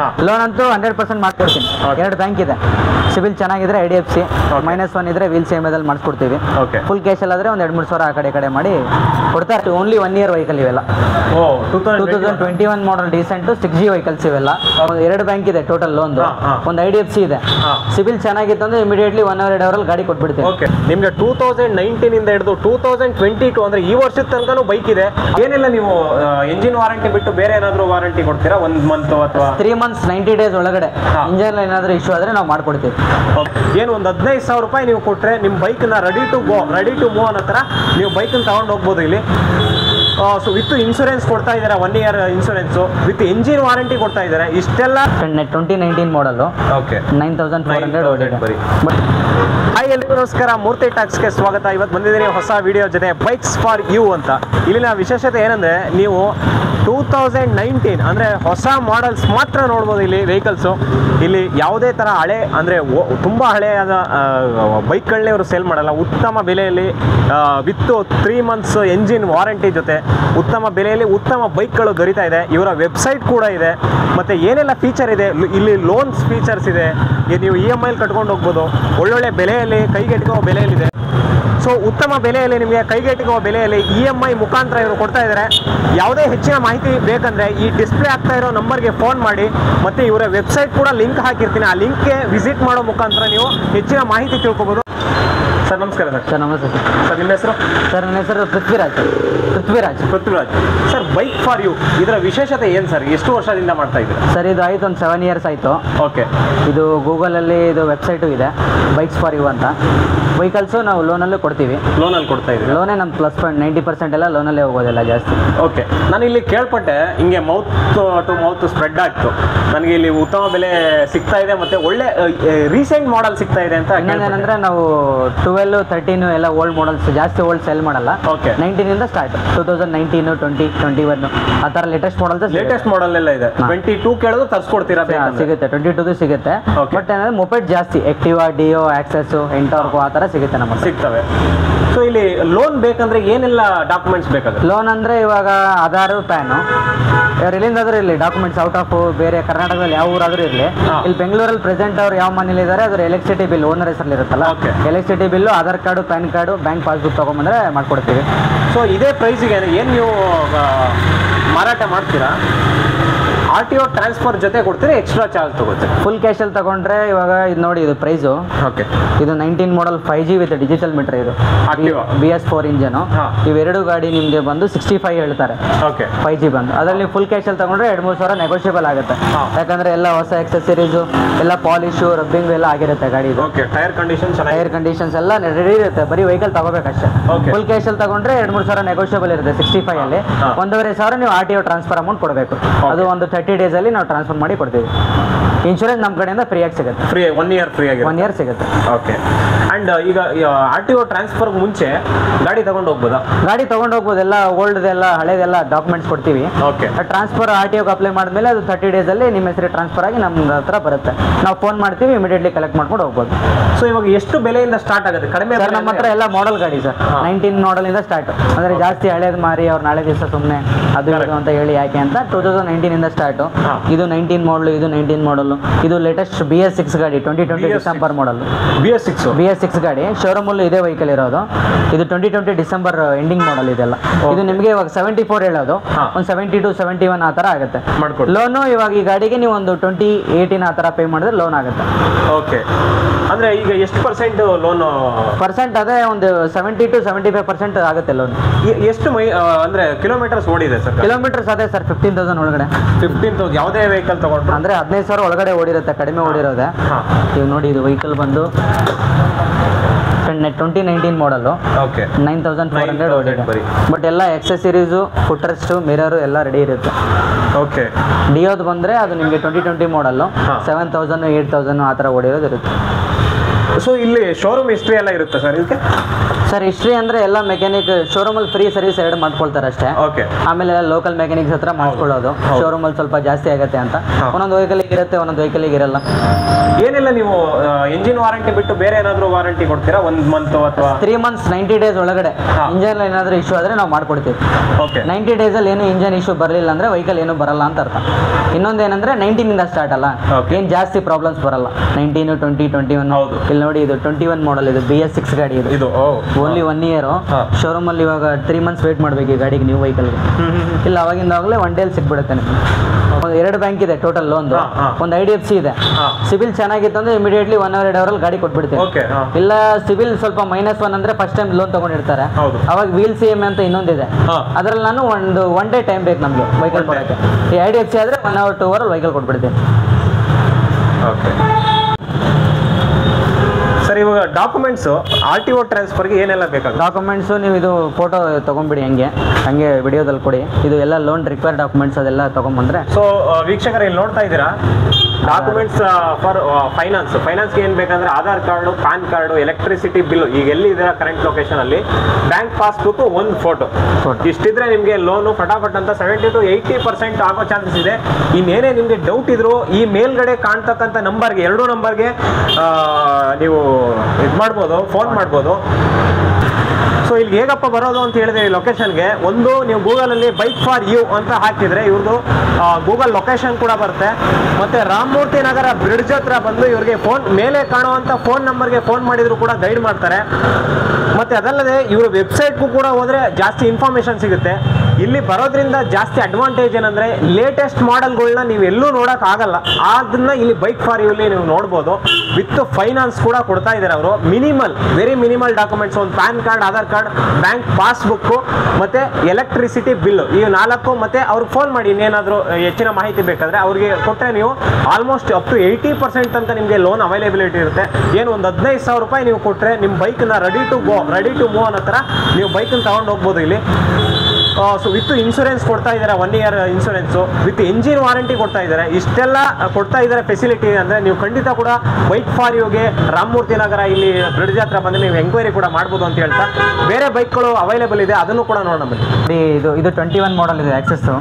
ಹಾ. ಲೋನ್ ಅಂತೂ hundred percent ಮಾಡ್ಕೊಡ್ತೀನಿ Okay. ಎರಡು ಬ್ಯಾಂಕ್ ಇದೆ ಸಿಬಿಲ್ ಚೆನ್ನಾಗಿದ್ರೆ I D F C minus one ಇದ್ರೆ ವೀಲ್ ಸಿ ಎಮ್ ಐದಲ್ಲಿ ಮಾಡಿಸ್ಕೊಡ್ತೀವಿ ಓಕೆ ಫುಲ್ ಕ್ಯಾಶಲ್ಲಿ ಆದರೆ ಒಂದು ಎರಡು ಮೂರು ಸಾವಿರ ಆ ಕಡೆ ಈ ಕಡೆ ಮಾಡಿ ಕೊಡ್ತಾರೆ ಓನ್ಲಿ ಒನ್ ಇಯರ್ ವೆಹಿಕಲ್ ಇವೆಲ್ಲ oh two two thousand twenty one model decent six G vehicles ಇವೆಲ್ಲ ಒಂದು ಎರಡು ಬ್ಯಾಂಕ್ ಇದೆ ಟೋಟಲ್ ಲೋನ್ದು ಹಾ, ಹಾ. ಒಂದು ಐ ಡಿ ಎಫ್ ಸಿ ಇದೆ ಹಾ. ಸಿಬಿಲ್ ಚೆನ್ನಾಗಿತ್ತು ಅಂದರೆ ಇಮಿಡಿಯೇಟ್ಲಿ ಒನ್ ಅವರ್ ಎರಡು ಅವರಲ್ಲಿ ಗಾಡಿ ಕೊಟ್ಬಿಡ್ತೀವಿ ಓಕೆ ನಿಮಗೆ ಟೂ ತೌಸಂಡ್ ನೈನ್ಟೀನ್ ಇಂದ ಹಿಡಿದು ಟೂ ತೌಸಂಡ್ ಟ್ವೆಂಟಿ ಟು ಅಂದ್ರೆ ಈ ವರ್ಷದ ತನಕನೂ ಬೈಕ್ ಇದೆ ಏನೆಲ್ಲ ನೀವು ಎಂಜಿನ್ ವಾರಂಟಿ ಬಿಟ್ಟು ಬೇರೆ ಏನಾದರೂ ವಾರಂಟಿ ಕೊಡ್ತೀರಾ ಒಂದು ಮಂತ್ ಅಥವಾ ತ್ರೀ ಮಂತ್ಸ್ ನೈಂಟಿ ಡೇಸ್ ಒಳಗಡೆ ಹಾ. ಇಂಜನ್ ಏನಾದರೂ ಇಶ್ಯೂ ಆದರೆ ನಾವು ಮಾಡ್ಕೊಡ್ತೀವಿ ಏನು ಒಂದು ಹದಿನೈದು ಸಾವಿರ ರೂಪಾಯಿ ನೀವು ಕೊಟ್ಟರೆ ನಿಮ್ಮ ಬೈಕ್ನ ready to go ready to move ಅನ್ನೋ ಥರ ನೀವು ಬೈಕನ್ನ ತಗೊಂಡು ಹೋಗ್ಬೋದು ಇಲ್ಲಿ ಸೊ ವಿತ್ ಇನ್ಶೂರೆನ್ಸ್ ಕೊಡ್ತಾ ಇದ್ದಾರೆ one year insurance with engine warranty ಕೊಡ್ತಾ ಇದ್ದಾರೆ ಇಷ್ಟೆಲ್ಲ twenty nineteen model okay nine thousand four hundred ಓಡಿದೆ ಬರೀ ಹಾಯ್ ಎಲ್ರಿಗೂ ನಮಸ್ಕಾರ ಮೂರ್ತಿ ಟ್ಯಾಕ್ಸ್ಗೆ ಸ್ವಾಗತ ಇವತ್ತು ಬಂದಿದ್ದೀನಿ ಹೊಸ ವಿಡಿಯೋ ಜೊತೆ ಬೈಕ್ಸ್ ಫಾರ್ ಯು ಅಂತ ಇಲ್ಲಿನ ವಿಶೇಷತೆ ಏನಂದರೆ ನೀವು ಟೂ ತೌಸಂಡ್ ನೈನ್ಟೀನ್ ಅಂದರೆ ಹೊಸ ಮಾಡಲ್ಸ್ ಮಾತ್ರ ನೋಡ್ಬೋದು ಇಲ್ಲಿ ವೆಹಿಕಲ್ಸು ಇಲ್ಲಿ ಯಾವುದೇ ಥರ ಹಳೆ ಅಂದರೆ ತುಂಬ ಹಳೆಯಾದ ಬೈಕ್ಗಳನ್ನೇ ಇವರು ಸೇಲ್ ಮಾಡಲ್ಲ ಉತ್ತಮ ಬೆಲೆಯಲ್ಲಿ with three months engine warranty ಜೊತೆ ಉತ್ತಮ ಬೆಲೆಯಲ್ಲಿ ಉತ್ತಮ ಬೈಕ್ಗಳು ದೊರೀತಾ ಇದೆ ಇವರ ವೆಬ್ಸೈಟ್ ಕೂಡ ಇದೆ ಮತ್ತು ಏನೆಲ್ಲ ಫೀಚರ್ ಇದೆ ಲ್- ಇಲ್ಲಿ ಲೋನ್ಸ್ ಫೀಚರ್ಸ್ ಇದೆ ಈ ನೀವು ಇ ಎಮ್ ಐಲಿ ಕಟ್ಕೊಂಡು ಹೋಗ್ಬೋದು ಒಳ್ಳೊಳ್ಳೆ ಬೆಲೆಯಲ್ಲಿ ಕೈಗೆಟುಕುವ ಬೆಲೆಯಲ್ಲಿದೆ ಸೊ ಉತ್ತಮ ಬೆಲೆಯಲ್ಲಿ ನಿಮಗೆ ಕೈಗೆಟುಕುವ ಬೆಲೆಯಲ್ಲಿ ಇ ಎಮ್ ಐ ಮುಖಾಂತರ ಇವರು ಕೊಡ್ತಾ ಇದ್ದಾರೆ ಯಾವುದೇ ಹೆಚ್ಚಿನ ಮಾಹಿತಿ ಬೇಕಂದರೆ ಈ ಡಿಸ್ಪ್ಲೇ ಆಗ್ತಾ ಇರೋ ನಂಬರ್ಗೆ ಫೋನ್ ಮಾಡಿ ಮತ್ತು ಇವರ ವೆಬ್ಸೈಟ್ ಕೂಡ ಲಿಂಕ್ ಹಾಕಿರ್ತೀನಿ ಆ ಲಿಂಕ್ಗೆ ವಿಸಿಟ್ ಮಾಡೋ ಮುಖಾಂತರ ನೀವು ಹೆಚ್ಚಿನ ಮಾಹಿತಿ ತಿಳ್ಕೊಬೋದು ಸರ್ ನಮಸ್ಕಾರ ಸರ್ ಸರ್ ನಮಸ್ತೆ ಸರ್ ಸರ್ ನಿಮ್ಮ ಹೆಸರು ಸರ್ ನನ್ನ ಹೆಸರು Prithviraj Prithviraj Prithviraj sir bike for you ಇದರ ವಿಶೇಷತೆ ಏನು ಸರ್ ಎಷ್ಟು ವರ್ಷದಿಂದ ಮಾಡ್ತಾ ಇದ್ದೀರಾ ಸರ್ ಇದು ಆಯ್ತು ಒಂದು ಸೆವೆನ್ ಇಯರ್ಸ್ ಆಯಿತು ಓಕೆ ಇದು ಗೂಗಲಲ್ಲಿ ಇದು ವೆಬ್ಸೈಟು ಇದೆ ಬೈಕ್ಸ್ ಫಾರ್ ಯು ಅಂತ ವೆಹಿಕಲ್ಸು ನಾವು ಲೋನಲ್ಲೂ ಕೊಡ್ತೀವಿ ಲೋನಲ್ಲಿ ಕೊಡ್ತಾ ಇದ್ದೀರಾ ಲೋನೇ ನಮ್ಮ ಪ್ಲಸ್ ಪಾಯಿಂಟ್ ನೈಂಟಿ ಪರ್ಸೆಂಟ್ ಎಲ್ಲ ಲೋನಲ್ಲೇ ಹೋಗೋದಿಲ್ಲ ಜಾಸ್ತಿ ಓಕೆ ನಾನು ಇಲ್ಲಿ ಕೇಳ್ಪಟ್ಟೆ ಹಿಂಗೆ ಮೌತ್ ಟು ಮೌತ್ ಸ್ಪ್ರೆಡ್ ಆಗ್ತು ನನಗೆ ಇಲ್ಲಿ ಉತ್ತಮ ಬೆಲೆ ಸಿಗ್ತಾ ಇದೆ ಮತ್ತೆ ಒಳ್ಳೆ ರೀಸೆಂಟ್ ಮಾಡೆಲ್ ಸಿಗ್ತಾ ಇದೆ ಅಂತ ಇನ್ನೊಂದೇನಂದ್ರೆ ನಾವು ಟ್ವೆಲ್ ತರ್ಟೀನು ಎಲ್ಲ ಓಲ್ಡ್ ಮಾಡಲ್ಸ್ ಜಾಸ್ತಿ ಓಲ್ಡ್ ಸೆಲ್ ಮಾಡಲ್ಲ Okay. ನೈನ್ಟೀನಿಂದ start two thousand nineteen twenty twenty one ಆ ಥರ ಲೇಟೆಸ್ಟ್ ಮಾಡಲ್ಸ್ ಲೇಟೆಸ್ಟ್ ಮಾಡೆಲ್ ಎಲ್ಲ ಇದೆ ಹಾ. ಟ್ವೆಂಟಿ ಟೂ ಕೇಳಿದ್ರು ತರಿಸ್ಕೊಡ್ತೀರಾ ಬೇಕಂದ್ರೆ ಸಿಗುತ್ತೆ ಟ್ವೆಂಟಿ ಟೂದು ಸಿಗುತ್ತೆ Okay. ಬಟ್ ಏನಂದ್ರೆ ಮೊಪೆಟ್ ಜಾಸ್ತಿ ಆಕ್ಟಿವಾ ಡಿಯೋ ಆಕ್ಸೆಸ್ ಎಂಟವರ್ಗು ಆ ಥರ ಸಿಗುತ್ತೆ ನಮ್ಮ ಸಿಗ್ತವೆ ಸೊ ಇಲ್ಲಿ ಲೋನ್ ಬೇಕಂದ್ರೆ ಏನೆಲ್ಲ ಡಾಕ್ಯುಮೆಂಟ್ಸ್ ಬೇಕಾಗುತ್ತೆ ಲೋನ್ ಅಂದರೆ ಇವಾಗ ಆಧಾರು ಪ್ಯಾನು ಇವ್ರು ಎಲ್ಲಿಂದಾದ್ರೂ ಇರಲಿ ಡಾಕ್ಯುಮೆಂಟ್ಸ್ ಔಟ್ ಆಫ್ ಬೇರೆ ಕರ್ನಾಟಕದಲ್ಲಿ ಯಾವ ಊರಾದ್ರೂ ಇರಲಿ ಹಾ. ಇಲ್ಲಿ ಬೆಂಗಳೂರಲ್ಲಿ ಪ್ರೆಸೆಂಟ್ ಅವ್ರು ಯಾವ ಮನೇಲಿ ಇದ್ದಾರೆ ಅದ್ರ ಎಲೆಕ್ಟ್ರಿಸಿಟಿ ಬಿಲ್ ಓನರ್ ಹೆಸರಲ್ಲಿ ಇರುತ್ತಲ್ಲ Okay. Electricity bill Aadhaar card PAN card bank passbook ತೊಗೊಂಬಂದ್ರೆ ಮಾಡ್ಕೊಡ್ತೀವಿ ಸೊ ಇದೇ ಪ್ರೈಸಿಗೆ ಏನು ನೀವು ಆ, ಮಾರಾಟ ಮಾಡ್ತೀರಾ ಆರ್ ಟಿ ಒ ಟ್ರಾನ್ಸ್ಫರ್ ಜೊತೆ ಕೊಡ್ತೀರಾ ಎಕ್ಸ್ಟ್ರಾ ಚಾರ್ಜ್ ತಗೋತೀರಾ ಫುಲ್ ಕ್ಯಾಶಲ್ಲಿ ತಗೊಂಡ್ರೆ ಇವಾಗ ಇದು ನೋಡಿ ಇದು ಪ್ರೈಸು ಓಕೆ ಇದು nineteen model five G with digital meter ಇದು Activa. B S four engine ಹಾ. ಇವೆರಡು ಗಾಡಿ ನಿಮಗೆ ಬಂದು ಸಿಕ್ಸ್ಟಿ ಫೈವ್ ಹೇಳ್ತಾರೆ ಓಕೆ ಫೈವ್ ಜಿ ಬಂದು ಅದರಲ್ಲಿ ನೀವು ಫುಲ್ ಕ್ಯಾಶಲ್ಲಿ ತಗೊಂಡ್ರೆ ಎರಡು ಮೂರು ಸಾವಿರ ನೆಗೋಷಿಯಬಲ್ ಆಗುತ್ತೆ ಹಾ. ಯಾಕಂದ್ರೆ ಎಲ್ಲ ಹೊಸ ಎಕ್ಸೆಸರೀಸು ಎಲ್ಲ ಪಾಲಿಶು ರಬ್ಬಿಂಗ್ ಎಲ್ಲ ಆಗಿರುತ್ತೆ ಗಾಡಿದು ಓಕೆ ಟೈರ್ ಕಂಡೀಷನ್ ಟೈರ್ ಚೆನ್ನಾಗಿದೆ ಕಂಡೀಷನ್ಸ್ ಎಲ್ಲ ರೆಡಿ ಇರುತ್ತೆ ಬರೀ ವೆಹಿಕಲ್ ತಗೋಬೇಕಷ್ಟೇ Okay. ಫುಲ್ ಕ್ಯಾಶಲ್ಲಿ ತಗೊಂಡ್ರೆ ಎರಡು ಮೂರು ಸಾವಿರ ನೆಗೋಷಿಯಬಲ್ ಇರುತ್ತೆ ಸಿಕ್ಸ್ಟಿ ಫೈವ್ ಅಲ್ಲಿ ಹಾ. ಒಂದೂವರೆ ಸಾವಿರ ನೀವು R T O transfer amount ಕೊಡಬೇಕು ಅದು ಒಂದು ತರ್ಟಿ ಡೇಸಲ್ಲಿ ನಾವು ಟ್ರಾನ್ಸ್ಫರ್ ಮಾಡಿ ಕೊಡ್ತೀವಿ ಇನ್ಶೂರೆನ್ಸ್ ನಮ್ಮ ಕಡೆಯಿಂದ ಫ್ರೀಯಾಗಿ ಸಿಗುತ್ತೆ ಫ್ರೀ ಒನ್ ಇಯರ್ ಫ್ರೀ ಆಗಿದೆ ಒನ್ ಇಯರ್ ಸಿಗುತ್ತೆ ಓಕೆ ಅಂಡ್ ಈಗ ಆರ್ ಟಿ ಒ ಟ್ರಾನ್ಸ್ಫರ್ ಮುಂಚೆ ಗಾಡಿ ತಗೊಂಡು ಹೋಗ್ಬೋದಾ ಗಾಡಿ ತೊಗೊಂಡು ಹೋಗ್ಬೋದು ಎಲ್ಲ ಓಲ್ಡ್ದೆಲ್ಲ ಹಳೇದೆಲ್ಲ ಡಾಕ್ಯುಮೆಂಟ್ಸ್ ಕೊಡ್ತೀವಿ ಓಕೆ ಟ್ರಾನ್ಸ್ಫರ್ ಆರ್ ಟಿ ಒಗೆ ಅಪ್ಲೈ ಮಾಡಿದ್ಮೇಲೆ ಅದು ತರ್ಟಿ ಡೇಸಲ್ಲಿ ನಿಮ್ಮ ಹೆಸರು ಟ್ರಾನ್ಸ್ಫರ್ ಆಗಿ ನಮ್ಮ ಹತ್ರ ಬರುತ್ತೆ ನಾವು ಫೋನ್ ಮಾಡ್ತೀವಿ ಇಮಿಡಿಯೇಟ್ಲಿ ಕಲೆಕ್ಟ್ ಮಾಡ್ಕೊಂಡು ಹೋಗ್ಬೋದು ಸೊ ಇವಾಗ ಎಷ್ಟು ಬೆಲೆಯಿಂದ ಸ್ಟಾರ್ಟ್ ಆಗುತ್ತೆ ಕಡಿಮೆ ಸರ್ ನಮ್ಮ ಹತ್ರ ಎಲ್ಲ ಮಾಡೆಲ್ ಗಾಡಿ ಸರ್ ಹಾ. ನೈನ್ಟೀನ್ ಮಾಡೆಲಿಂದ ಸ್ಟಾರ್ಟ್ ಅಂದರೆ ಜಾಸ್ತಿ ಹಳೇದು ಮಾರಿ ಅವ್ರು ನಾಳೆ ದಿವಸ ಸುಮ್ಮನೆ ಅದು ಇದು ಅಂತ ಹೇಳಿ ಯಾಕೆ ಅಂತ ಟೂ ತೌಸಂಡ್ ನೈನ್ಟೀನಿಂದ ಸ್ಟಾರ್ಟು ಹಾ. ಇದು ನೈನ್ಟೀನ್ ಮಾಡಲು ಇದು ನೈನ್ಟೀನ್ ಮಾಡಲು ಇದು ಲೇಟೆಸ್ಟ್ ಬಿ ಎಸ್ ಸಿಕ್ಸ್ ಗಾಡಿ twenty twenty BS6. December model B S six B S six ಗಾಡಿ ಶೋರೂಮಲ್ಲೂ ಇದೇ ವೆಹಿಕಲ್ ಇರೋದು ಇದು ಟ್ವೆಂಟಿ ಟ್ವೆಂಟಿ ಡಿಸೆಂಬರ್ ಎಂಡಿಂಗ್ ಮಾಡಲ್ ಇದೆಲ್ಲ ಇದು ನಿಮಗೆ ಇವಾಗ ಸೆವೆಂಟಿ ಫೋರ್ ಹೇಳೋದು ಹಾ. ಒಂದು ಸೆವೆಂಟಿ ಟು ಸೆವೆಂಟಿ ಒನ್ ಆ ಥರ ಆಗುತ್ತೆ ಮಾಡ್ಕೊಡಿ ಲೋನು ಇವಾಗ ಈ ಗಾಡಿಗೆ ನೀವು ಒಂದು ಟ್ವೆಂಟಿ ಏಯ್ಟೀನ್ ಆ ಥರ ಪೇ ಮಾಡಿದ್ರೆ ಲೋನ್ ಆಗುತ್ತೆ ಓಕೆ ಅಂದ್ರೆ ಈಗ ಎಷ್ಟು ಪರ್ಸೆಂಟ್ ಲೋನ್ ಪರ್ಸೆಂಟ್ ಅದೇ ಒಂದು seventy to seventy five percent ಆಗುತ್ತೆ ಲೋನ್ ಎಷ್ಟು ಮೈ ಆ, ಅಂದ್ರೆ ಕಿಲೋಮೀಟರ್ಸ್ ಓಡಿದೆ ಸರ್ ಕಿಲೋಮೀಟರ್ಸ್ ಅದೇ ಸರ್ ಫಿಫ್ಟೀನ್ ತೌಸಂಡ್ ಒಳಗಡೆ ಫಿಫ್ಟೀನ್ ತೌಸಂಡ್ ಯಾವುದೇ ವೆಹಿಕಲ್ ತಗೊಂಡ್ರು ಅಂದರೆ ಹದಿನೈದು ಸಾವಿರ ಒಳಗಡೆ ಓಡಿರುತ್ತೆ ಕಡಿಮೆ ಓಡಿರೋದೆ ಹಾಂ ಇವಾಗ ನೋಡಿ ಇದು ವೆಹಿಕಲ್ ಬಂದು twenty nineteen model okay nine thousand four hundred 9,000 ಓಡಿದೆ ಬರೀ. ಬಟ್ ಎಲ್ಲ ಎಕ್ಸೆಸರೀಸು ಫುಟ್ರೆಸ್ಟು ಮಿರರು ಎಲ್ಲ ರೆಡಿ ಇರುತ್ತೆ ಓಕೆ ಡಿಯೋದು ಬಂದರೆ ಅದು ನಿಮಗೆ ಟ್ವೆಂಟಿ ಟ್ವೆಂಟಿ ಮಾಡಲ್ಲು ಹಾ. ಸೆವೆನ್ ತೌಸಂಡ್ ಏಯ್ಟ್ ತೌಸಂಡ್ ಆ ಥರ ಓಡಿರೋದು ಇರುತ್ತೆ ಸೊ ಇಲ್ಲಿ ಶೋರೂಮ್ ಹಿಸ್ಟ್ರಿ ಎಲ್ಲ ಇರುತ್ತೆ ಸರ್ ಇದಕ್ಕೆ ಸರ್ ಹಿಸ್ಟ್ರಿ ಅಂದರೆ ಎಲ್ಲ ಮೆಕ್ಯಾನಿಕ್ ಶೋರೂಮಲ್ಲಿ ಫ್ರೀ ಸರ್ವಿಸ್ ಎರಡು ಮಾಡ್ಕೊಳ್ತಾರೆ ಅಷ್ಟೇ ಓಕೆ ಆಮೇಲೆ ಲೋಕಲ್ ಮೆಕ್ಯಾನಿಕ್ಸ್ ಹತ್ರ ಮಾಡಿಸ್ಕೊಳ್ಳೋದು ಹೌದು. ಶೋರೂಮಲ್ಲಿ ಸ್ವಲ್ಪ ಜಾಸ್ತಿ ಆಗುತ್ತೆ ಅಂತ ಹಾ. ಒಂದೊಂದು ವೆಹಿಕಲಿಗೆ ಇರುತ್ತೆ ಒಂದೊಂದು ವೆಹಿಕಲಿಗೆ ಇರಲ್ಲ ಏನಿಲ್ಲ ನೀವು ಇಂಜಿನ್ ವಾರಂಟಿ ಬಿಟ್ಟು ಬೇರೆ ಏನಾದರೂ ವಾರಂಟಿ ಕೊಡ್ತೀರಾ ಒಂದು ಮಂತ್ ಅಥವಾ ತ್ರೀ ಮಂತ್ಸ್ ನೈಂಟಿ ಡೇಸ್ ಒಳಗಡೆ ಹಾ. ಇಂಜನ್ ಏನಾದರೂ ಇಶ್ಯೂ ಆದರೆ ನಾವು ಮಾಡ್ಕೊಡ್ತೀವಿ ಓಕೆ ನೈಂಟಿ ಡೇಸಲ್ಲಿ ಏನು ಇಂಜನ್ ಇಶ್ಯೂ ಬರಲಿಲ್ಲ ಅಂದರೆ ವೆಹಿಕಲ್ ಏನು ಬರಲ್ಲ ಅಂತ ಅರ್ಥ ಇನ್ನೊಂದು ಏನಂದರೆ ನೈನ್ಟೀನಿಂದ ಸ್ಟಾರ್ಟ್ ಅಲ್ಲ Okay. ಏನು ಜಾಸ್ತಿ ಪ್ರಾಬ್ಲಮ್ಸ್ ಬರಲ್ಲ ನೈನ್ಟೀನು ಟ್ವೆಂಟಿ ಟ್ವೆಂಟಿ ಒನ್ ಹೌದು. ಇಲ್ಲಿ ನೋಡಿ ಇದು ಟ್ವೆಂಟಿ ಒನ್ ಮಾಡಲ್ ಇದು ಬಿ ಎಸ್ ಸಿಕ್ಸ್ ಗಾಡಿ ಇದು ಇದು ಓ ಓನ್ಲಿ ಒನ್ ಇಯರು ಹಾ. ಶೋರೂಮಲ್ಲಿ ಇವಾಗ ತ್ರೀ ಮಂತ್ಸ್ ವೇಟ್ ಮಾಡಬೇಕು ಈ ಗಾಡಿಗೆ ನ್ಯೂ ವೆಹಿಕಲ್ಗೆ ಇಲ್ಲ ಅವಾಗಿಂದಾಗಲೇ ಒನ್ ಡೇಲಿ ಸಿಕ್ಬಿಡುತ್ತೆ ನಿಮಗೆ ಒಂದು ಎರಡು ಬ್ಯಾಂಕ್ ಇದೆ ಟೋಟಲ್ ಲೋನ್ದು ಹಾ, ಹಾ. ಒಂದು ಐ ಡಿ ಎಫ್ ಸಿ ಇದೆ ಹಾ. ಸಿಬಿಲ್ ಚೆನ್ನಾಗಿತ್ತು ಅಂದರೆ ಇಮಿಡಿಯೇಟ್ಲಿ ಒನ್ ಅವರ್ ಎರಡು ಅವರಲ್ಲಿ ಗಾಡಿ ಕೊಟ್ಬಿಡ್ತೀವಿ ಓಕೆ ಹಾಂ ಇಲ್ಲ ಸಿಬಿಲ್ ಸ್ವಲ್ಪ ಮೈನಸ್ ಒನ್ ಅಂದರೆ ಫಸ್ಟ್ ಟೈಮ್ ಲೋನ್ ತೊಗೊಂಡಿರ್ತಾರೆ ಹೌದು. ಅವಾಗ ವೀಲ್ ಸಿ ಎಮ್ ಅಂತ ಇನ್ನೊಂದಿದೆ ಹಾ. ಅದರಲ್ಲಿ ನಾನು ಒಂದು ಒನ್ ಡೇ ಟೈಮ್ ಬೇಕು ನಮಗೆ ವೆಹಿಕಲ್ One day. ಕೊಡೋಕ್ಕೆ ಈ ಐ ಡಿ ಎಫ್ ಸಿ ಆದರೆ ಒನ್ ಅವರ್ ಟೂ ಅವರಲ್ಲಿ ವೆಹಿಕಲ್ ಕೊಟ್ಬಿಡ್ತೀನಿ ಓಕೆ ಸರ್ ಇವಾಗ ಡಾಕ್ಯುಮೆಂಟ್ಸು ಆರ್ ಟಿ ಒ ಟ್ರಾನ್ಸ್ಫರ್ಗೆ ಏನೆಲ್ಲ ಬೇಕಾಗುತ್ತೆ ಡಾಕ್ಯುಮೆಂಟ್ಸು ನೀವು ಇದು ಫೋಟೋ ತೊಗೊಂಬಿಡಿ ಹಂಗೆ ಹಂಗೆ ವಿಡಿಯೋದಲ್ಲಿ ಕೊಡಿ ಇದು ಎಲ್ಲ ಲೋನ್ ರಿಕ್ವೈರ್ ಡಾಕ್ಯುಮೆಂಟ್ಸ್ ಅದೆಲ್ಲ ತೊಗೊಂಬಂದ್ರೆ ಸೊ ವೀಕ್ಷಕರು ಇಲ್ಲಿ ನೋಡ್ತಾ ಇದ್ದೀರಾ ಡಾಕ್ಯುಮೆಂಟ್ಸ್ ಫಾರ್ ಫೈನಾನ್ಸ್ ಫೈನಾನ್ಸ್ಗೆ ಏನು ಬೇಕಂದ್ರೆ Aadhaar card PAN card electricity bill ಈಗ ಎಲ್ಲಿ ಇದ್ದೀರಾ ಕರೆಂಟ್ ಲೊಕೇಶನಲ್ಲಿ ಬ್ಯಾಂಕ್ ಪಾಸ್ಬುಕ್ ಒಂದು ಫೋಟೋ Photo. ಇಷ್ಟಿದ್ರೆ ನಿಮಗೆ ಲೋನು ಫಟಾಫಟ್ ಅಂತ ಸೆವೆಂಟಿ ಟು ಏಯ್ಟಿ ಪರ್ಸೆಂಟ್ ಆಗೋ ಚಾನ್ಸಸ್ ಇದೆ ಇನ್ನೇನೇ ನಿಮಗೆ ಡೌಟ್ ಇದ್ರು ಈ ಮೇಲ್ಗಡೆ ಕಾಣ್ತಕ್ಕಂಥ ನಂಬರ್ಗೆ ಎರಡೂ ನಂಬರ್ಗೆ ನೀವು ಇದು ಮಾಡ್ಬೋದು ಫೋನ್ ಮಾಡ್ಬೋದು ಸೊ ಇಲ್ಲಿ ಹೇಗಪ್ಪ ಬರೋದು ಅಂತ ಹೇಳಿದ್ರೆ ಈ ಲೊಕೇಶನ್ಗೆ ಒಂದು ನೀವು ಗೂಗಲಲ್ಲಿ ಬೈಕ್ ಫಾರ್ ಯು ಅಂತ ಹಾಕಿದ್ರೆ ಇವ್ರದ್ದು ಗೂಗಲ್ ಲೊಕೇಶನ್ ಕೂಡ ಬರುತ್ತೆ ಮತ್ತೆ ರಾಮಮೂರ್ತಿ ನಗರ ಬ್ರಿಡ್ಜ್ ಹತ್ರ ಬಂದು ಇವ್ರಿಗೆ ಫೋನ್ ಮೇಲೆ ಕಾಣುವಂಥ ಫೋನ್ ನಂಬರ್ಗೆ ಫೋನ್ ಮಾಡಿದ್ರು ಕೂಡ ಗೈಡ್ ಮಾಡ್ತಾರೆ ಮತ್ತೆ ಅದಲ್ಲದೆ ಇವ್ರ ವೆಬ್ಸೈಟ್ಗೂ ಕೂಡ ಹೋದ್ರೆ ಜಾಸ್ತಿ ಇನ್ಫಾರ್ಮೇಶನ್ ಸಿಗುತ್ತೆ ಇಲ್ಲಿ ಬರೋದ್ರಿಂದ ಜಾಸ್ತಿ ಅಡ್ವಾಂಟೇಜ್ ಏನಂದ್ರೆ ಲೇಟೆಸ್ಟ್ ಮಾಡೆಲ್ಗಳನ್ನ ನೀವು ಎಲ್ಲೂ ನೋಡಕ್ ಆಗಲ್ಲ ಅದನ್ನ ಇಲ್ಲಿ ಬೈಕ್ ಫಾರ್ ಇಲ್ಲಿ ನೀವು ನೋಡ್ಬೋದು ವಿತ್ ಫೈನಾನ್ಸ್ ಕೂಡ ಕೊಡ್ತಾ ಇದ್ದಾರೆ ಅವರು ಮಿನಿಮಲ್ ವೆರಿ ಮಿನಿಮಲ್ ಡಾಕ್ಯುಮೆಂಟ್ಸ್ ಒಂದು PAN card Aadhaar card bank passbook ಮತ್ತೆ ಎಲೆಕ್ಟ್ರಿಸಿಟಿ ಬಿಲ್ ಈ ನಾಲ್ಕು ಮತ್ತೆ ಅವ್ರಿಗೆ ಫೋನ್ ಮಾಡಿ ಇನ್ನೇನಾದರೂ ಹೆಚ್ಚಿನ ಮಾಹಿತಿ ಬೇಕಾದ್ರೆ ಅವ್ರಿಗೆ ಕೊಟ್ಟರೆ ನೀವು almost up to eighty percent ತನಕ ನಿಮಗೆ ಲೋನ್ ಅವೈಲೇಬಿಲಿಟಿ ಇರುತ್ತೆ ಏನು ಒಂದು ಹದಿನೈದು ಸಾವಿರ ರೂಪಾಯಿ ನೀವು ಕೊಟ್ಟರೆ ನಿಮ್ಮ ಬೈಕ್ನ ready to go ready to move ಅನ್ನೋ ಥರ ನೀವು ಬೈಕನ್ನ ತಗೊಂಡು ಹೋಗ್ಬೋದು ಇಲ್ಲಿ ಸೊ ವಿತ್ ಇನ್ಶೂರೆನ್ಸ್ ಕೊಡ್ತಾ ಇದ್ದಾರೆ one year insurance with engine warranty ಕೊಡ್ತಾ ಇದ್ದಾರೆ ಇಷ್ಟೆಲ್ಲ ಆ, ಕೊಡ್ತಾ ಇದ್ದಾರೆ ಫೆಸಿಲಿಟಿ ಅಂದರೆ ನೀವು ಖಂಡಿತ ಕೂಡ ಬೈಕ್ ಫಾರ್ ಯುಗೆ ರಾಮಮೂರ್ತಿ ನಗರ ಇಲ್ಲಿ ಬ್ರಿಡ್ಜ್ ಹತ್ರ ಬಂದು ನೀವು ಎಂಕ್ವೈರಿ ಕೂಡ ಮಾಡ್ಬೋದು ಅಂತ ಹೇಳ್ತಾ ಬೇರೆ ಬೈಕ್ಗಳು ಅವೈಲೇಬಲ್ ಇದೆ ಅದನ್ನು ಕೂಡ ನೋಡೋಣ ಬನ್ನಿ ನೋಡಿ, ಇದು ಇದು ಟ್ವೆಂಟಿ ಒನ್ ಮಾಡಲ್ ಇದೆ ಆಕ್ಸೆಸ್ಸು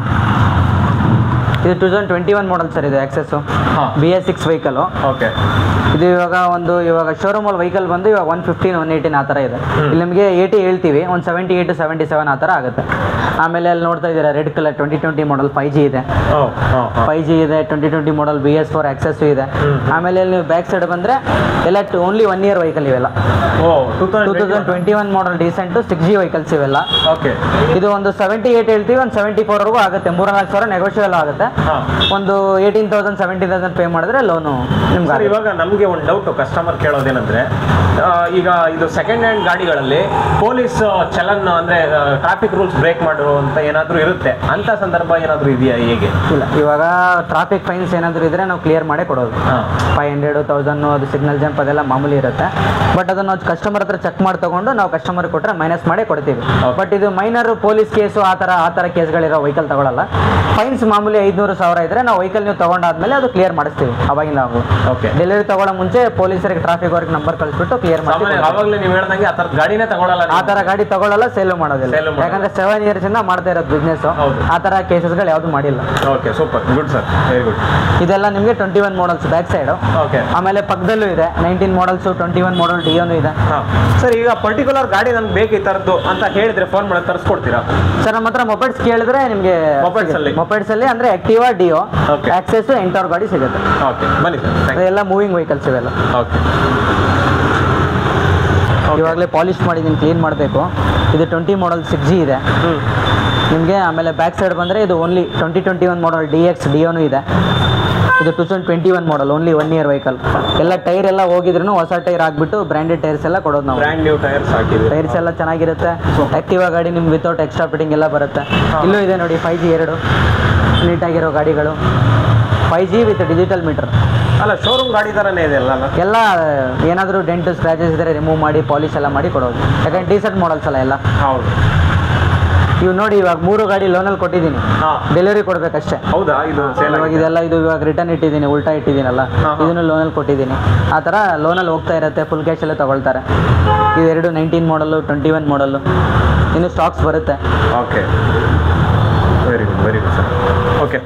ಇದು two thousand twenty one model sir ಇದು ಆಕ್ಸೆಸ್ಸು ಹಾ. B S six vehicle okay ಇದು ಇವಾಗ ಒಂದು ಇವಾಗ ಶೋರೂಮಲ್ಲಿ ವೆಹಿಕಲ್ ಬಂದು ಇವಾಗ ಒನ್ ಫಿಫ್ಟೀನ್ ಒನ್ ಏಯ್ಟೀನ್ ಆ ಥರ ಇದೆ ಇಲ್ಲಿ ನಿಮಗೆ ಏಯ್ಟಿ ಹೇಳ್ತೀವಿ ಒಂದು ಸೆವೆಂಟಿ ಏಯ್ಟ್ ಸೆವೆಂಟಿ ಸೆವೆನ್ ಆ ಥರ ಆಗುತ್ತೆ ಆಮೇಲೆ ಅಲ್ಲಿ ನೋಡ್ತಾ ಇದ್ದೀರಾ red colour twenty twenty model five G ಇದೆ ಫೈವ್ ಜಿ ಇದೆ twenty twenty model B S four Access ಇದೆ ಆಮೇಲೆ ಇಲ್ಲಿ ನೀವು ಬ್ಯಾಕ್ ಸೈಡ್ ಬಂದರೆ ಎಲ್ಲ ಓನ್ಲಿ ಒನ್ ಇಯರ್ ವೆಹಿಕಲ್ ಇವೆಲ್ಲ oh two two thousand thousand twenty one model decent six G vehicles ಇವೆಲ್ಲ ಓಕೆ ಇದು ಒಂದು ಸೆವೆಂಟಿ ಏಯ್ಟ್ ಹೇಳ್ತೀವಿ ಒಂದು ಸೆವೆಂಟಿ ಫೋರ್ವರೆಗೂ ಆಗುತ್ತೆ ಮೂರ್ನಾಲ್ಕು ಸಾವಿರ ನೆಗೋಷಿಯಬಲ್ ಆಗುತ್ತೆ ಹಾಂ ಒಂದು eighteen thousand seventy thousand pay ಮಾಡಿದ್ರೆ ಲೋನು ನಿಮ್ಗೆ ಸರ್ ಆಗುತ್ತೆ. ಇವಾಗ ನಮಗೆ ಒಂದು ಡೌಟ್ ಕಸ್ಟಮರ್ ಕೇಳೋದೇನಂದ್ರೆ ಆ, ಈಗ ಇದು ಸೆಕೆಂಡ್ ಹ್ಯಾಂಡ್ ಗಾಡಿಗಳಲ್ಲಿ ಪೊಲೀಸ್ ಚಲನ್ ಅಂದ್ರೆ ಟ್ರಾಫಿಕ್ ರೂಲ್ಸ್ ಬ್ರೇಕ್ ಮಾಡಿರುವಂತ ಏನಾದರೂ ಇರುತ್ತೆ ಅಂತ ಸಂದರ್ಭ ಏನಾದರೂ ಇದೆಯಾ ಹೇಗೆ ಇಲ್ಲ ಇವಾಗ ಟ್ರಾಫಿಕ್ ಫೈನ್ಸ್ ಏನಾದರೂ ಇದ್ರೆ ನಾವು ಕ್ಲಿಯರ್ ಮಾಡೇ ಕೊಡೋದು ಹಾಂ ಫೈವ್ ಹಂಡ್ರೆಡು ತೌಸಂಡು ಅದು ಸಿಗ್ನಲ್ ಜಂಪ್ ಅದೆಲ್ಲ ಮಾಮೂಲಿ ಇರುತ್ತೆ ಬಟ್ ಅದನ್ನು ನಾವು ಕಸ್ಟಮರ್ ಹತ್ರ ಚೆಕ್ ಮಾಡಿ ತಗೊಂಡು ನಾವು ಕಸ್ಟಮರ್ ಕೊಟ್ಟರೆ ಮೈನಸ್ ಮಾಡೇ ಕೊಡ್ತೀವಿ Okay. ಬಟ್ ಇದು ಮೈನರ್ ಪೊಲೀಸ್ ಕೇಸು ಆ ಥರ ಆ ಥರ ಕೇಸ್ಗಳಿರೋ ವೆಹಿಕಲ್ ತಗೊಳ್ಳಲ್ಲ ಫೈನ್ಸ್ ಮಾಮೂಲಿ ಐದುನೂರು ಸಾವಿರ ಇದ್ರೆ ನಾವು ವೆಹಿಕಲ್ ನೀವು ತಗೊಂಡಾದ್ಮೇಲೆ ಅದು ಕ್ಲಿಯರ್ ಮಾಡಿಸ್ತೀವಿ ಅವಾಗಿಂದ ಅವಾಗ ಓಕೆ ಡೆಲಿವರಿ ತಗೊಳ್ಳೋ ಮುಂಚೆ ಪೊಲೀಸರಿಗೆ ಟ್ರಾಫಿಕ್ ಅವ್ರಿಗೆ ನಂಬರ್ ಕಳಿಸ್ಬಿಟ್ಟು ಕ್ಲಿಯರ್ ಸಾಮಾನ್ಯ ಮಾಡಿ ಆವಾಗಲೇ ನೀವು ಹೇಳ್ದಂಗೆ ಆ ಥರದ ಗಾಡಿನೇ ತಗೊಳಲ್ಲ ಆ ಥರ ಗಾಡಿ ತಗೊಳ್ಳಲ್ಲ ಸೇಲು ಮಾಡೋದಿಲ್ಲ Sale ಮಾಡೋದಿಲ್ಲ. ಯಾಕಂದ್ರೆ ಸೆವೆನ್ ಇಯರ್ಸ್ ಇಂದ ಮಾಡ್ತಾ ಇರೋದು ಬಿಸ್ನೆಸ್ ಹೌದು. ಆ ಥರ ಕೇಸಸ್ಗಳು ಯಾವುದು ಮಾಡಿಲ್ಲ okay super good sir very good ಇದೆಲ್ಲ ನಿಮಗೆ twenty one models back side okay ಆಮೇಲೆ ಪಕ್ಕದಲ್ಲೂ ಇದೆ nineteen models twenty one model ಡಿಯೋನು ಇದೆ ಹಾಂ ಸರ್ ಈಗ ಪರ್ಟಿಕ್ಯುಲರ್ ಗಾಡಿ ನನ್ಗೆ ಬೇಕು ಈ ಥರದ್ದು ಅಂತ ಹೇಳಿದ್ರೆ ಫೋನ್ ಮಾಡಿ ತರಿಸ್ಕೊಡ್ತೀರಾ ಸರ್ ನಮ್ಮ ಹತ್ರ ಮೊಬೈಲ್ಸ್ ಕೇಳಿದ್ರೆ ನಿಮಗೆ Mopeds ಅಲ್ಲಿ? ಮೊಬೈಲ್ಸ್ ಅಲ್ಲಿ ಅಂದ್ರೆ ಆಕ್ಟಿವಾ ಡಿಯೋ Okay. ಆಕ್ಸೆಸ್ ಎಂಟವ್ರ ಗಾಡಿ ಸಿಗುತ್ತೆ ಓಕೆ ಬನ್ನಿ ಸರ್ ಥ್ಯಾಂಕ್ ಅದೆಲ್ಲ ಮೂವಿಂಗ್ ವೆಹಿಕಲ್ಸ್ ಇವೆಲ್ಲ ಓಕೆ ಇವಾಗಲೇ ಪಾಲಿಶ್ ಮಾಡಿದ್ದೀನಿ ಕ್ಲೀನ್ ಮಾಡಬೇಕು ಇದು ಟ್ವೆಂಟಿ ಮಾಡಲ್ ಸಿಕ್ಸ್ ಜಿ ಇದೆ ಹ್ಞೂ ನಿಮಗೆ ಆಮೇಲೆ ಬ್ಯಾಕ್ ಸೈಡ್ ಬಂದರೆ ಇದು only twenty twenty one model D X ಡಿಯೋನು ಇದೆ ಇದು two thousand twenty one model only one year vehicle ಎಲ್ಲ ಟೈರ್ ಎಲ್ಲ ಹೋಗಿದ್ರು ಹೊಸ ಟೈರ್ ಹಾಕ್ಬಿಟ್ಟು ಬ್ರ್ಯಾಂಡೆಡ್ ಟೈರ್ಸ್ ಎಲ್ಲ ಕೊಡೋದು ನಾವು ಬ್ರ್ಯಾಂಡ್ ನ್ಯೂ ಟೈರ್ಸ್ ಹಾಕಿದೆ ಟೈರ್ಸ್ ಎಲ್ಲ ಚೆನ್ನಾಗಿರುತ್ತೆ ಆಕ್ಟಿವಾ ಗಾಡಿ ನಿಮ್ಗೆ ವಿತೌಟ್ ಎಕ್ಸ್ಟ್ರಾ ಫಿಟ್ಟಿಂಗ್ ಎಲ್ಲ ಬರುತ್ತೆ ಇಲ್ಲೂ ಇದೆ ನೋಡಿ ಫೈವ್ ಜಿ ಎರಡು ನೀಟಾಗಿರೋ ಗಾಡಿಗಳು five G with digital meter ಅಲ್ಲ ಶೋರೂಮ್ ಗಾಡಿ ಥರನೇ ಇದೆ ಅಲ್ಲ ಅಲ್ಲ? ಎಲ್ಲ ಏನಾದರೂ ಡೆಂಟ್ ಸ್ಕ್ರಾಚಸ್ ಇದ್ದರೆ ರಿಮೂವ್ ಮಾಡಿ ಪಾಲಿಶ್ ಎಲ್ಲ ಮಾಡಿ ಕೊಡೋದು ಯಾಕಂದ್ರೆ ಡೀಸೆಂಟ್ ಮಾಡಲ್ಸ್ ಅಲ್ಲ ಎಲ್ಲ ಹೌದು ಇವು ನೋಡಿ ಇವಾಗ ಮೂರು ಗಾಡಿ ಲೋನಲ್ಲಿ ಕೊಟ್ಟಿದ್ದೀನಿ ಹಾ. ಡೆಲಿವರಿ ಕೊಡ್ಬೇಕಷ್ಟೇ ಹೌದಾ ಇದು ಸೇಲ್ ಇವಾಗ ಇದೆಲ್ಲ ಇದು ಇವಾಗ ರಿಟರ್ನ್ ಇಟ್ಟಿದ್ದೀನಿ ಉಲ್ಟಾ ಇಟ್ಟಿದ್ದೀನಲ್ಲ ಹಾ, ಹಾ. ಇದನ್ನು ಲೋನಲ್ಲಿ ಕೊಟ್ಟಿದ್ದೀನಿ ಆ ಥರ ಲೋನಲ್ಲಿ ಹೋಗ್ತಾ ಇರುತ್ತೆ ಫುಲ್ ಕ್ಯಾಶಲ್ಲೇ ತಗೊಳ್ತಾರೆ ಇದೆರಡು ನೈನ್ಟೀನ್ ಮಾಡಲು ಟ್ವೆಂಟಿ ಒನ್ ಮಾಡಲು ಇನ್ನು ಸ್ಟಾಕ್ಸ್ ಬರುತ್ತೆ okay very good very good sir okay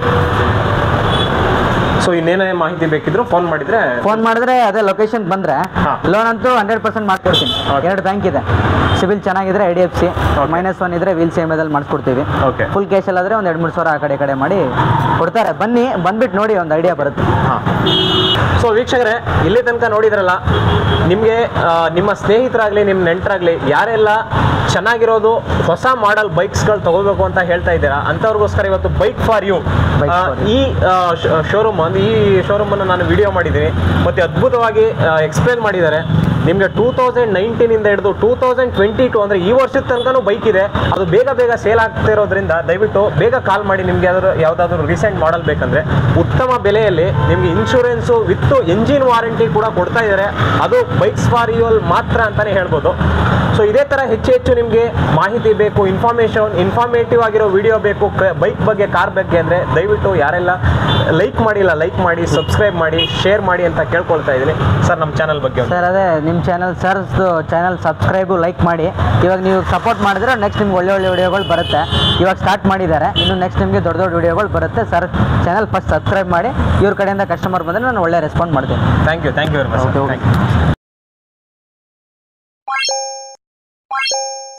so ಇನ್ನೇನೇ ಮಾಹಿತಿ ಬೇಕಿದ್ರು ಫೋನ್ ಮಾಡಿದ್ರೆ ಫೋನ್ ಮಾಡಿದ್ರೆ ಅದೇ ಲೊಕೇಶನ್ ಬಂದರೆ ಹಾ. ಲೋನ್ ಅಂತೂ ಹಂಡ್ರೆಡ್ ಪರ್ಸೆಂಟ್ ಮಾಡ್ಕೊಡ್ತೀನಿ Okay. ಎರಡು ಬ್ಯಾಂಕ್ ಇದೆ ಸಿಬಿಲ್ ಚೆನ್ನಾಗಿದ್ರೆ I D F C Okay. Minus one ಇದ್ರೆ ವೀಲ್ ಸಿ ಎಮ್ ಐದಲ್ಲಿ ಮಾಡಿಸ್ಕೊಡ್ತೀವಿ ಓಕೆ ಫುಲ್ ಕ್ಯಾಶಲ್ಲಾದರೆ ಒಂದು ಎರಡು ಮೂರು ಸಾವಿರ ಆ ಕಡೆ ಈ ಕಡೆ ಮಾಡಿ ಕೊಡ್ತಾರೆ ಬನ್ನಿ ಬಂದ್ಬಿಟ್ಟು ನೋಡಿ ಒಂದು ಐಡಿಯಾ ಬರುತ್ತೆ ಹಾಂ ಸೊ ವೀಕ್ಷಕರೇ ಇಲ್ಲಿ ತನಕ ನೋಡಿದ್ರಲ್ಲ ನಿಮಗೆ ನಿಮ್ಮ ಸ್ನೇಹಿತರಾಗಲಿ ನಿಮ್ಮ ನೆಂಟರಾಗಲಿ ಯಾರೆಲ್ಲ ಚೆನ್ನಾಗಿರೋದು ಹೊಸ ಮಾಡೆಲ್ ಬೈಕ್ಸ್ಗಳು ತಗೋಬೇಕು ಅಂತ ಹೇಳ್ತಾ ಇದ್ದೀರಾ ಅಂಥವ್ರಿಗೋಸ್ಕರ ಇವತ್ತು bike for you Bike for you. ಈ ಶೋರೂಮ್ ಅಂದ್ರೆ ಈ ಶೋರೂಮನ್ನು ನಾನು ವಿಡಿಯೋ ಮಾಡಿದ್ದೀನಿ ಮತ್ತು ಅದ್ಭುತವಾಗಿ ಎಕ್ಸ್ಪ್ಲೇನ್ ಮಾಡಿದ್ದಾರೆ ನಿಮಗೆ ಟೂ ತೌಸಂಡ್ ನೈನ್ಟೀನಿಂದ ಹಿಡಿದು ಟೂ ತೌಸಂಡ್ ಟ್ವೆಂಟಿ ಟು ಅಂದರೆ ಈ ವರ್ಷದ ತನಕನೂ ಬೈಕ್ ಇದೆ ಅದು ಬೇಗ ಬೇಗ ಸೇಲ್ ಆಗ್ತಿರೋದ್ರಿಂದ ದಯವಿಟ್ಟು ಬೇಗ ಕಾಲ್ ಮಾಡಿ ನಿಮಗೆ ಯಾವ್ದಾದ್ರು ಯಾವುದಾದ್ರೂ ರೀಸೆಂಟ್ ಮಾಡಲ್ ಬೇಕಂದ್ರೆ ಉತ್ತಮ ಬೆಲೆಯಲ್ಲಿ ನಿಮಗೆ ಇನ್ಶೂರೆನ್ಸು ವಿತ್ ಎಂಜಿನ್ ವಾರಂಟಿ ಕೂಡ ಕೊಡ್ತಾ ಇದ್ದಾರೆ ಅದು ಬೈಕ್ಸ್ ಫಾರ್ ಯು ಅಲ್ಲಿ ಮಾತ್ರ ಅಂತಲೇ ಹೇಳ್ಬೋದು ಸೊ ಇದೇ ಥರ ಹೆಚ್ಚು ಹೆಚ್ಚು ನಿಮಗೆ ಮಾಹಿತಿ ಬೇಕು ಇನ್ಫಾರ್ಮೇಷನ್ ಇನ್ಫಾರ್ಮೇಟಿವ್ ಆಗಿರೋ ವಿಡಿಯೋ ಬೇಕು ಬೈಕ್ ಬಗ್ಗೆ ಕಾರ್ ಬಗ್ಗೆ ಅಂದರೆ ದಯವಿಟ್ಟು ಯಾರೆಲ್ಲ ಲೈಕ್ ಮಾಡಿಲ್ಲ ಲೈಕ್ ಮಾಡಿ ಸಬ್ಸ್ಕ್ರೈಬ್ ಮಾಡಿ ಶೇರ್ ಮಾಡಿ ಅಂತ ಕೇಳ್ಕೊಳ್ತಾ ಇದ್ದೀನಿ ಸರ್ ನಮ್ಮ ಚಾನಲ್ ಬಗ್ಗೆ ಒಂದು ಸರ್ ಅದೇ ನಿಮ್ಮ ಚಾನಲ್ ಸರ್ದು ಚಾನಲ್ ಸಬ್ಸ್ಕ್ರೈಬು ಲೈಕ್ ಮಾಡಿ ಇವಾಗ ನೀವು ಸಪೋರ್ಟ್ ಮಾಡಿದ್ರೆ ನೆಕ್ಸ್ಟ್ ನಿಮ್ಗೆ ಒಳ್ಳೆ ಒಳ್ಳೆ ವಿಡಿಯೋಗಳು ಬರುತ್ತೆ ಇವಾಗ ಸ್ಟಾರ್ಟ್ ಮಾಡಿದ್ದಾರೆ ಇನ್ನು ನೆಕ್ಸ್ಟ್ ನಿಮಗೆ ದೊಡ್ಡ ದೊಡ್ಡ ವಿಡಿಯೋಗಳು ಬರುತ್ತೆ ಸರ್ ಚಾನಲ್ ಫಸ್ಟ್ ಸಬ್ಸ್ಕ್ರೈಬ್ ಮಾಡಿ ಇವ್ರ ಕಡೆಯಿಂದ ಕಸ್ಟಮರ್ ಬಂದರೆ ನಾನು ಒಳ್ಳೆ ರೆಸ್ಪಾಂಡ್ ಮಾಡ್ತೀನಿ thank you thank you very much Okay, okay. Thank you